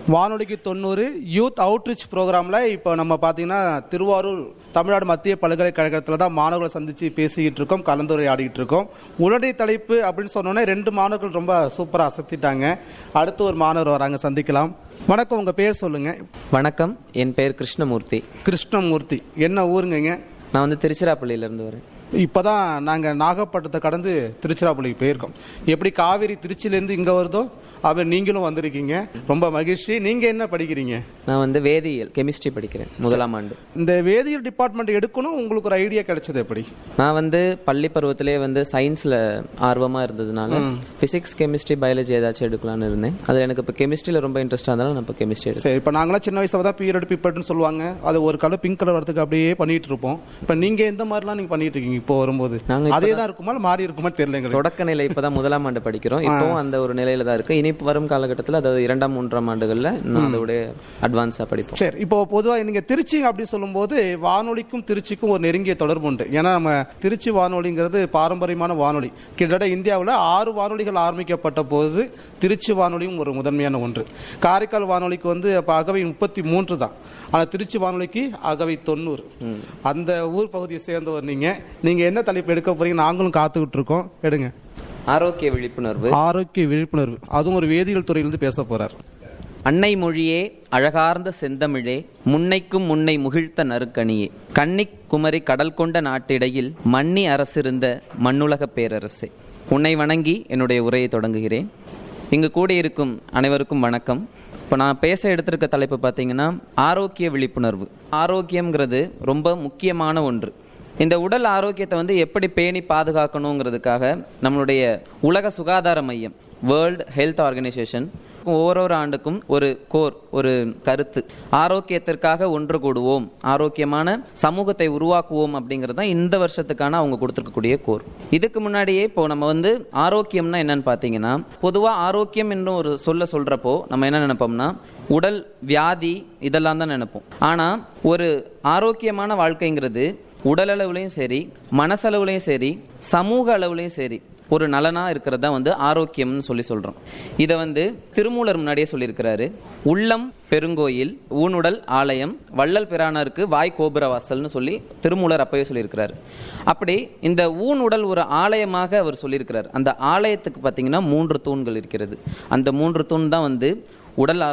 வானொலிக்கு தொண்ணூறு youth outreach ப்ரோக்ராமில் இப்போ நம்ம பார்த்தீங்கன்னா திருவாரூர் தமிழ்நாடு மத்திய பல்கலைக்கழகத்தில் தான் மாணவர்களை சந்தித்து பேசிக்கிட்டு இருக்கோம் கலந்துரையாடிக்கிட்டு இருக்கோம் உடனடி தலைப்பு அப்படின்னு சொன்னோன்னே ரெண்டு மாணவர்கள் ரொம்ப சூப்பராக அசத்திட்டாங்க அடுத்து ஒரு மாணவர் வராங்க சந்திக்கலாம் வணக்கம் உங்கள் பேர் சொல்லுங்கள் வணக்கம் என் பெயர் கிருஷ்ணமூர்த்தி கிருஷ்ணமூர்த்தி என்ன ஊருங்கங்க நான் வந்து திருச்சிராப்பள்ளியிலேருந்து வரேன் இப்போ தான் நாங்கள் நாகப்பட்டினத்தை கடந்து திருச்சிராப்பள்ளிக்கு போயிருக்கோம் எப்படி காவேரி திருச்சியிலேருந்து இங்கே வருதோ அப்போ நீங்களும் வந்திருக்கீங்க ரொம்ப மகிழ்ச்சி நீங்கள் என்ன படிக்கிறீங்க நான் வந்து வேதியியல் கெமிஸ்ட்ரி படிக்கிறேன் முதலாம் ஆண்டு இந்த வேதியியல் டிபார்ட்மெண்ட் எடுக்கணும் உங்களுக்கு ஒரு ஐடியா கிடைச்சது எப்படி நான் வந்து பள்ளி பருவத்திலே வந்து சயின்ஸில் ஆர்வமாக இருந்ததுனால ஃபிசிக்ஸ் கெமிஸ்ட்ரி பயாலஜி ஏதாச்சும் எடுக்கலாம்னு இருந்தேன் அதில் எனக்கு இப்போ கெமிஸ்ட்ரியில் ரொம்ப இன்ட்ரெஸ்டாக இருந்தாலும் நான் இப்போ கெமிஸ்ட்ரி எடுத்தேன் சரி இப்போ நாங்களாம் சின்ன வயசுல தான் பீரியட் பீப்பர்ட்னு சொல்லுவாங்க அது ஒரு கலர் பிங்க் கலர் வரதுக்கு அப்படியே பண்ணிட்டு இருப்போம் இப்போ நீங்கள் எந்த மாதிரிலாம் நீங்கள் பண்ணிட்டு இருக்கீங்க இப்போ வரும்போது நாங்க அதே தான் இருக்குமா இல்ல மாறி இருக்குமா தெரியல எங்களுக்கு தொடக்க நிலை இப்போ தான் முதலாம் ஆண்டு படிக்கிறோம் இப்போவும் அந்த ஒரு நிலையில தான் இருக்கு இனி வரும் காலகட்டத்தில் அதாவது இரண்டாம் மூன்றாம் ஆண்டுகளில் நான் அதோட அட்வான்ஸாக படிப்போம் சரி இப்போ பொதுவாக நீங்க திருச்சி அப்படி சொல்லும்போது வானொலிக்கும் திருச்சிக்கும் ஒரு நெருங்கிய தொடர்பு உண்டு ஏன்னா நம்ம திருச்சி வானொலிங்கிறது பாரம்பரியமான வானொலி கிட்டத்தட்ட இந்தியாவில் ஆறு வானொலிகள் ஆரம்பிக்கப்பட்ட போது திருச்சி வானொலியும் ஒரு முதன்மையான ஒன்று காரைக்கால் வானொலிக்கு வந்து அப்போ அகவை முப்பத்தி மூன்று தான் ஆனால் திருச்சி வானொலிக்கு அகவை தொண்ணூறு அந்த ஊர் பகுதியை சேர்ந்தவர் நீங்க நீங்க என்ன தலைப்பு எடுக்க போறீங்க நாங்களும் காத்துக்கிட்டு இருக்கோம் எடுங்க ஆரோக்கிய விழிப்புணர்வு ஆரோக்கிய விழிப்புணர்வு அதுவும் ஒரு வேதியியல் துறையிலிருந்து பேச போறார் அன்னை மொழியே அழகார்ந்த செந்தமிழே முன்னைக்கும் முன்னை முகிழ்த்த நறுக்கணியே கன்னிக் குமரி கடல் கொண்ட நாட்டிடையில் மன்னி அரசிருந்த மண்ணுலகப் பேரரசே உன்னை வணங்கி என்னுடைய உரையை தொடங்குகிறேன் இங்கு கூடியிருக்கும் அனைவருக்கும் வணக்கம் இப்போ நான் பேச எடுத்திருக்க தலைப்பு பார்த்தீங்கன்னா ஆரோக்கிய விழிப்புணர்வு ஆரோக்கியம்ங்கிறது ரொம்ப முக்கியமான ஒன்று இந்த உடல் ஆரோக்கியத்தை வந்து எப்படி பேணி பாதுகாக்கணுங்கிறதுக்காக நம்மளுடைய உலக சுகாதார மையம் வேர்ல்ட் ஹெல்த் ஆர்கனைசேஷன் ஒவ்வொரு ஆண்டுக்கும் ஒரு கோர் ஒரு கருத்து ஆரோக்கியத்திற்காக ஒன்று கூடுவோம் ஆரோக்கியமான சமூகத்தை உருவாக்குவோம் அப்படிங்கிறது தான் இந்த வருஷத்துக்கான அவங்க கொடுத்துருக்கக்கூடிய கோர் இதுக்கு முன்னாடியே இப்போ நம்ம வந்து ஆரோக்கியம்னா என்னன்னு பார்த்தீங்கன்னா பொதுவாக ஆரோக்கியம் என்று ஒரு சொல்ல சொல்றப்போ நம்ம என்ன நினைப்போம்னா உடல் வியாதி இதெல்லாம் தான் நினைப்போம் ஆனால் ஒரு ஆரோக்கியமான வாழ்க்கைங்கிறது உடல் அளவுலையும் சரி மனசளவுலையும் சரி சமூக அளவுலையும் சரி ஒரு நலனா இருக்கிறது தான் வந்து ஆரோக்கியம்னு சொல்லி சொல்றோம் இதை வந்து திருமூலர் முன்னாடியே சொல்லியிருக்கிறாரு உள்ளம் பெருங்கோயில் ஊனுடல் ஆலயம் வள்ளல் பிரானருக்கு வாய் கோபுர வாசல்னு சொல்லி திருமூலர் அப்பவே சொல்லியிருக்கிறாரு அப்படி இந்த ஊன் உடல் ஒரு ஆலயமாக அவர் சொல்லியிருக்கிறார் அந்த ஆலயத்துக்கு பார்த்தீங்கன்னா மூன்று தூண்கள் இருக்கிறது அந்த மூன்று தூண் தான் வந்து உடல்